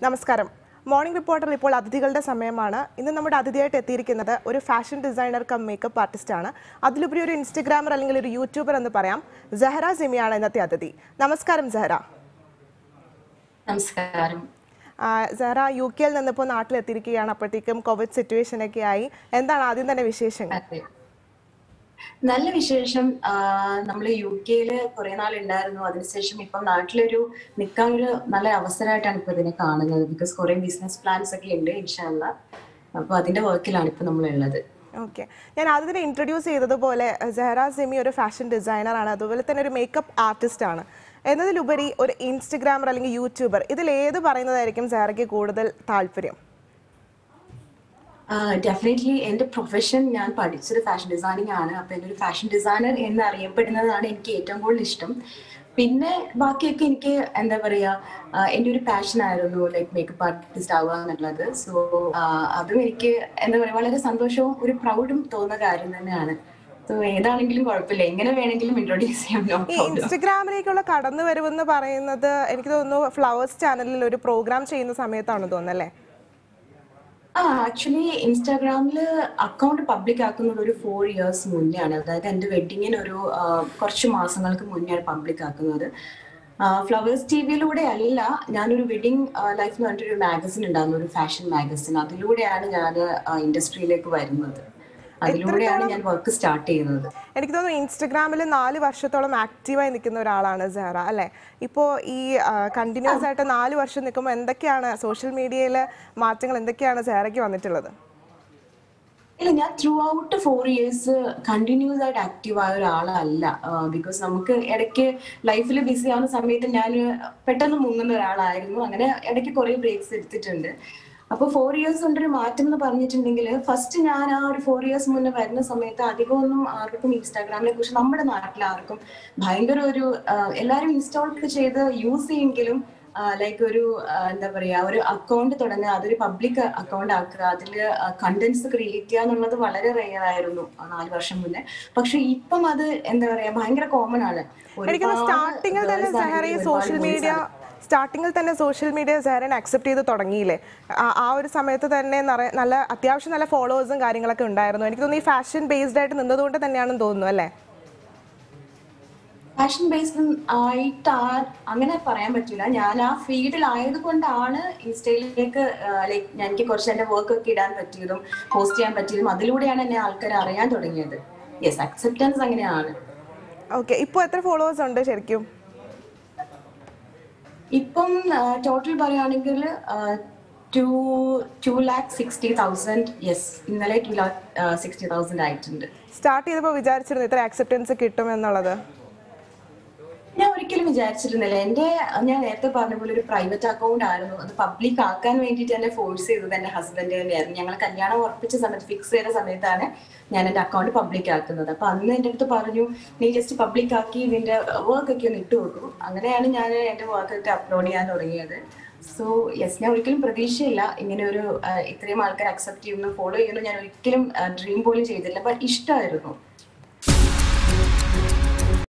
നമസ്കാരം മോർണിംഗ് റിപ്പോർട്ടറിൽ ഇപ്പോൾ അതിഥികളുടെ സമയമാണ് ഇന്ന് നമ്മുടെ അതിഥിയായിട്ട് എത്തിയിരിക്കുന്നത് ഒരു fashion designer cum makeup artist ആണ് അതിലുപരി ഒരു ഇൻസ്റ്റഗ്രാമർ അല്ലെങ്കിൽ ഒരു യൂട്യൂബർ എന്ന് പറയാം ജഹറ സിമിയാണ് ഇന്നത്തെ അതിഥി നമസ്കാരം ജഹറ നമസ്കാരം ആ, സഹറ യു കെയിൽ നിന്നിപ്പോൾ നാട്ടിലെത്തിയിരിക്കുകയാണ് അപ്പോഴത്തേക്കും കോവിഡ് സിറ്റുവേഷൻ ഒക്കെ ആയി എന്താണ് ആദ്യം തന്നെ വിശേഷങ്ങൾ അതെ നല്ല വിശേഷം നമ്മൾ യു കെയില് കുറെ നാൾ ഉണ്ടായിരുന്നു അതിനുശേഷം ഇപ്പം നാട്ടിലൊരു നിൽക്കാൻ ഒരു നല്ല അവസരമായിട്ടാണ് ഇപ്പൊ ഇതിനെ കാണുന്നത് ബിക്കോസ് കുറെ ബിസിനസ് പ്ലാൻസ് ഒക്കെ ഉണ്ട് ഇൻഷാല്ല അപ്പൊ അതിന്റെ വർക്കിലാണ് ഇപ്പൊ നമ്മൾ ഉള്ളത് ഓക്കെ ഞാൻ ആദ്യം തന്നെ ഇൻട്രൊഡ്യൂസ് ചെയ്തതുപോലെ സെഹറ സിമി ഒരു ഫാഷൻ ഡിസൈനർ ആണ് അതുപോലെ തന്നെ ഒരു മേക്കപ്പ് ആർട്ടിസ്റ്റ് ആണ് എന്നതിലുപരി ഒരു ഇൻസ്റ്റഗ്രാമർ അല്ലെങ്കിൽ യൂട്യൂബർ ഇതിൽ ഏത് പറയുന്നതായിരിക്കും സെഹറയ്ക്ക് കൂടുതൽ താല്പര്യം ഡെഫിനറ്റ്ലി എന്റെ പ്രൊഫഷൻ ഞാൻ പഠിച്ചത് ഫാഷൻ ഡിസൈനിങ് ആണ് അപ്പൊ എന്റെ ഒരു ഫാഷൻ ഡിസൈനർ എന്ന് അറിയപ്പെടുന്നതാണ് എനിക്ക് ഏറ്റവും കൂടുതൽ ഇഷ്ടം പിന്നെ ബാക്കിയൊക്കെ എനിക്ക് എന്താ പറയാ ആ, എന്റെ ഒരു പാഷൻ ആയിരുന്നു ലൈക്ക് മേക്കപ്പ് ആർട്ടിസ്റ്റ് ആവുക എന്നുള്ളത് സോ അതും എനിക്ക് എന്താ പറയാ വളരെ സന്തോഷവും ഒരു പ്രൗഡും തോന്നുന്ന കാര്യം തന്നെയാണ് സോ ഏതാണെങ്കിലും കുഴപ്പമില്ല എങ്ങനെ വേണമെങ്കിലും ഇൻട്രൊഡ്യൂസ് ചെയ്യാം no ഈ problem. ഇൻസ്റ്റഗ്രാമിലേക്കുള്ള കടന്നു വരവെന്ന് പറയുന്നത് എനിക്ക് തോന്നുന്നു ഫ്ലവേഴ്സ് ചാനലിൽ ഒരു പ്രോഗ്രാം ചെയ്യുന്ന സമയത്താണ് തോന്നുന്നത് അല്ലേ ആ ആക്ച്വലി ഇൻസ്റ്റാഗ്രാമില് അക്കൗണ്ട് പബ്ലിക് ആക്കുന്നത് ഒരു ഫോർ ഇയേഴ്സ് മുന്നെയാണ് അതായത് എന്റെ വെഡിങ്ങിന് ഒരു ആ, കുറച്ച് മാസങ്ങൾക്ക് മുന്നെയാണ് പബ്ലിക് ആക്കുന്നത് ഫ്ലവേഴ്സ് ടി വിയിലൂടെ അല്ല ഞാനൊരു വെഡിങ് ലൈഫ് എന്ന് പറഞ്ഞിട്ടൊരു മാഗസിൻ ഉണ്ടായിരുന്നു ഒരു ഫാഷൻ മാഗസിൻ അതിലൂടെയാണ് ഞാൻ ഇൻഡസ്ട്രിയിലേക്ക് വരുന്നത് അതിലൂടെയാണ് ഞാൻ വർക്ക് സ്റ്റാർട്ട് ചെയ്യുന്നത് എനിക്ക് തോന്നുന്നു ഇൻസ്റ്റഗ്രാമിൽ നാല് വർഷത്തോളം ആക്റ്റീവായി നിൽക്കുന്ന ഒരാളാണ് സെഹറ അല്ലേ ഇപ്പോൾ ഈ കണ്ടിന്യൂസ് ആയിട്ട് നാല് വർഷം നിൽക്കുമ്പോൾ എന്തൊക്കെയാണ് സോഷ്യൽ മീഡിയയിലെ മാറ്റങ്ങൾ എന്തൊക്കെയാണ് സെഹറയ്ക്ക് വന്നിട്ടുള്ളത് ഇല്ല ഞാൻ throughout four years continuous ആയിട്ട് ആക്റ്റീവ് ആയ ഒരാളല്ല ബിക്കോസ് നമുക്ക് ഇടയ്ക്ക് ലൈഫിൽ ബിസി ആവുന്ന സമയത്ത് ഞാൻ പെട്ടെന്ന് മുങ്ങുന്ന ഒരാളായിരുന്നു അങ്ങനെ ഇടയ്ക്ക് കുറെ ബ്രേക്സ് എടുത്തിട്ടുണ്ട് അപ്പൊ ഫോർ ഇയേഴ്സ് കൊണ്ടൊരു മാറ്റം എന്ന് പറഞ്ഞിട്ടുണ്ടെങ്കിൽ ഫസ്റ്റ് ഞാൻ ആ ഒരു ഫോർ ഇയേഴ്സ് മുന്നേ വരുന്ന സമയത്ത് അധികമൊന്നും ആർക്കും ഇൻസ്റ്റാഗ്രാമിനെ കുറിച്ച് നമ്മുടെ നാട്ടിൽ ആർക്കും ഭയങ്കര ഒരു ആ, എല്ലാവരും ഇൻസ്റ്റാൾ ചെയ്ത് യൂസ് ചെയ്യെങ്കിലും ലൈക്ക് ഒരു ആ, എന്താ പറയാ ഒരു അക്കൗണ്ട് തുടങ്ങുക അതൊരു പബ്ലിക് അക്കൗണ്ട് ആക്കുക അതിൽ കണ്ടന്റ്സ് ക്രിയേറ്റ് ചെയ്യുക എന്നുള്ളത് വളരെ റെയർ ആയിരുന്നു ആ നാല് വർഷം മുന്നേ പക്ഷെ ഇപ്പം അത് എന്താ പറയാ ഭയങ്കര കോമൺ ആണ് എനിക്ക് ഒരുപാട് സ്റ്റാർട്ടിങ്ങിൽ തന്നെ girls സെഹറ ഈ ആണെങ്കിലും സോഷ്യൽ ഒരുപാട് boys മീഡിയ സ്റ്റാർട്ടിങ്ങിൽ തന്നെ സോഷ്യൽ മീഡിയ സെഹറിനെ അക്സെപ്റ്റ് ചെയ്ത് തുടങ്ങിയില്ലേ ആ- ആ ഒരു സമയത്ത് തന്നെ നിറയെ നല്ല അത്യാവശ്യം നല്ല ഫോളോവേഴ്സും കാര്യങ്ങളൊക്കെ ഉണ്ടായിരുന്നു എനിക്ക് തോന്നുന്നു ഈ ഫാഷൻ ബേസ്ഡ് ആയിട്ട് നിന്നതുകൊണ്ട് തന്നെയാണെന്ന് തോന്നുന്നു അല്ലേ ഫാഷൻ ബേസ്ഡ് ആയിട്ട് ആ- അങ്ങനെ പറയാൻ പറ്റില്ല ഞാൻ ആ ഫീൽഡിൽ ആയത് കൊണ്ടാണ് ഇൻസ്റ്റയിലേക്ക് ലൈക്ക് ഞാൻ എനിക്ക് കുറച്ച് എന്റെ വർക്ക് ഒക്കെ ഇടാൻ പറ്റിയതും പോസ്റ്റ് ചെയ്യാൻ പറ്റിയതും അതിലൂടെയാണ് എന്നെ ആൾക്കാർ അറിയാൻ തുടങ്ങിയത് യെസ് അക്സെപ്റ്റൻസ് അങ്ങനെയാണ് ഓക്കെ ഇപ്പോൾ എത്ര ഫോളോവേഴ്സ് ഉണ്ട് ശരിക്കും ഇപ്പം ടോട്ടൽ പറയുകയാണെങ്കിൽ two two lakh sixty thousand yes ഇന്നലെ ടു ലാക്ക് സിക്സ്റ്റി തൗസൻഡ് ആയിട്ടുണ്ട് സ്റ്റാർട്ട് ചെയ്തപ്പോൾ വിചാരിച്ചിരുന്നു ഇത്ര ആക്സെപ്റ്റൻസ് കിട്ടും എന്നുള്ളത് ഞാൻ ഒരിക്കലും വിചാരിച്ചിരുന്നില്ല എന്റെ ഞാൻ നേരത്തെ പറഞ്ഞ പോലെ ഒരു പ്രൈവറ്റ് അക്കൗണ്ട് ആയിരുന്നു അത് പബ്ലിക് ആക്കാൻ വേണ്ടിയിട്ട് എന്നെ ഫോഴ്സ് ചെയ്തത് എന്റെ ഹസ്ബൻഡ് തന്നെയായിരുന്നു ഞങ്ങൾ കല്യാണം ഉറപ്പിച്ച സമയത്ത് ഫിക്സ് ചെയ്ത സമയത്താണ് ഞാൻ എന്റെ അക്കൗണ്ട് പബ്ലിക് ആക്കുന്നത് അപ്പൊ അന്ന് എന്റെ അടുത്ത് പറഞ്ഞു നീ ജസ്റ്റ് പബ്ലിക് ആക്കി ഇതിന്റെ വർക്ക് ഒക്കെ ഒന്ന് ഇട്ട് നോക്കൂ അങ്ങനെയാണ് ഞാൻ എന്റെ വർക്ക് ഒക്കെ അപ്ലോഡ് ചെയ്യാൻ തുടങ്ങിയത് സോ യെസ് ഞാൻ ഒരിക്കലും പ്രതീക്ഷയില്ല ഇങ്ങനെ ഒരു ആ, ഇത്രയും ആൾക്കാർ അക്സെപ്റ്റ് ചെയ്യുന്നു ഫോളോ ചെയ്യുന്നു ഞാൻ ഒരിക്കലും ഡ്രീം പോലും ചെയ്തില്ല ബട്ട് ഇഷ്ടമായിരുന്നു